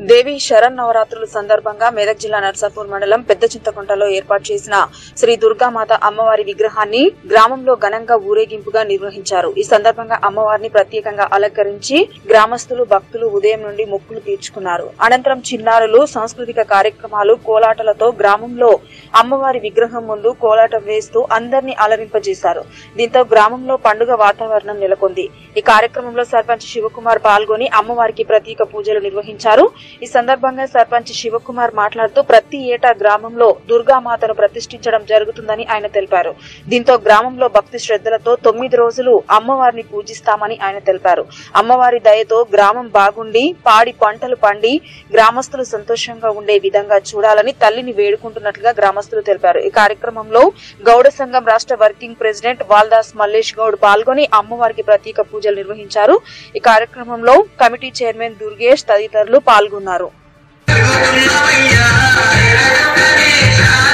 దేవి శరణ్ నవరాత్రుల సందర్భంగా మెదక్ జిల్లా నర్సాపూర్ మండలం పెద్ద చింతకుంటలో ఏర్పాటు చేసిన శ్రీ దుర్గామాత అమ్మవారి విగ్రహాన్ని గ్రామంలో ఘనంగా ఊరేగింపుగా నిర్వహించారు ఈ సందర్భంగా అమ్మవారిని ప్రత్యేకంగా అలంకరించి గ్రామస్తులు భక్తులు ఉదయం నుండి మొక్కులు తీర్చుకున్నారు అనంతరం చిన్నారులు సాంస్కృతిక కార్యక్రమాలు కోలాటలతో గ్రామంలో అమ్మవారి విగ్రహం ముందు కోలాటం వేస్తూ అందరినీ అలరింపజేశారు దీంతో గ్రామంలో పండుగ వాతావరణం నెలకొంది ఈ కార్యక్రమంలో సర్పంచ్ శివకుమార్ పాల్గొని అమ్మవారికి ప్రత్యేక పూజలు నిర్వహించారు ఈ సందర్భంగా సర్పంచ్ శివకుమార్ మాట్లాడుతూ ప్రతి ఏటా గ్రామంలో దుర్గామాతను ప్రతిష్ఠించడం జరుగుతుందని ఆయన తెలిపారు దీంతో గ్రామంలో భక్తి శ్రద్ధలతో తొమ్మిది రోజులు అమ్మవారిని పూజిస్తామని ఆయన తెలిపారు అమ్మవారి దయతో గ్రామం బాగుండి పాడి పంటలు పండి గ్రామస్తులు సంతోషంగా ఉండే విధంగా చూడాలని తల్లిని వేడుకుంటున్నట్లుగా గ్రామస్తులు తెలిపారు ఈ కార్యక్రమంలో గౌడ సంఘం రాష్ట్ర వర్కింగ్ ప్రెసిడెంట్ వాల్దాస్ మల్లేష్ గౌడ్ పాల్గొని అమ్మవారికి ప్రత్యేక పూజలు నిర్వహించారు ఈ కార్యక్రమంలో కమిటీ చైర్మన్ దుర్గేష్ తదితరులు పాల్గొన్నారు తిరుగుతున్నవయ్యా, ఎరగని